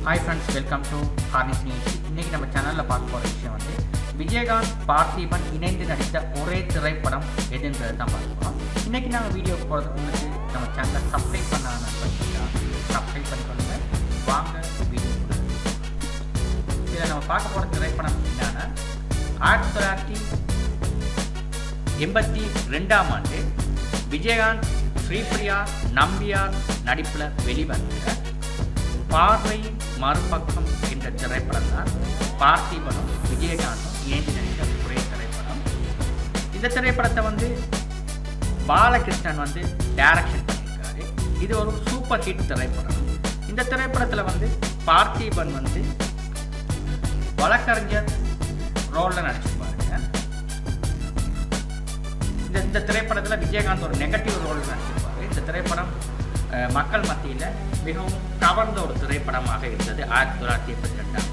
hi friends welcome to Harnis news இன்னைக்கு நம்ம சேனலில் பார்க்க போகிற விஷயம் வந்து விஜயகாந்த் பார்த்திபன் இணைந்து நடித்த ஒரே திரைப்படம் எதுன்றது தான் பார்க்க போகிறோம் இன்னைக்கு நாங்கள் வீடியோ போகிறதுக்கு முன்னாடி நம்ம சேனலை சப்ஸ்கிரைப் பண்ண சப்ஸ்கிரைப் பண்ணிக்கொள்ளுங்க வாங்க வீடியோ இதில் நம்ம பார்க்க போகிற திரைப்படம் என்னன்னா ஆயிரத்தி தொள்ளாயிரத்தி எண்பத்தி ரெண்டாம் ஆண்டு விஜயகாந்த் ஸ்ரீபிரியா நம்பியார் நடிப்பில் வெளிவந்த பார்வை மறுபக்கம் என்ற திரைப்படம் தான் பார்த்திபனும் விஜயகாந்தும் இணைந்து நடித்த ஒரே திரைப்படம் இந்த திரைப்படத்தை வந்து பாலகிருஷ்ணன் வந்து டைரக்ஷன் பண்ணியிருக்காரு இது ஒரு சூப்பர் ஹிட் திரைப்படம் இந்த திரைப்படத்தில் வந்து பார்த்திபன் வந்து வழக்கறிஞர் ரோலில் நடிச்சிருப்பாருங்க இந்த இந்த திரைப்படத்தில் விஜயகாந்த் ஒரு நெகட்டிவ் ரோல் நடிச்சிருப்பாரு இந்த திரைப்படம் அஹ், மக்கள் மத்தியில் மிகவும் கவர்ந்த ஒரு திரைப்படமாக இருந்தது ஆயிரத்தி தொள்ளாயிரத்தி எண்பத்தி ரெண்டாம்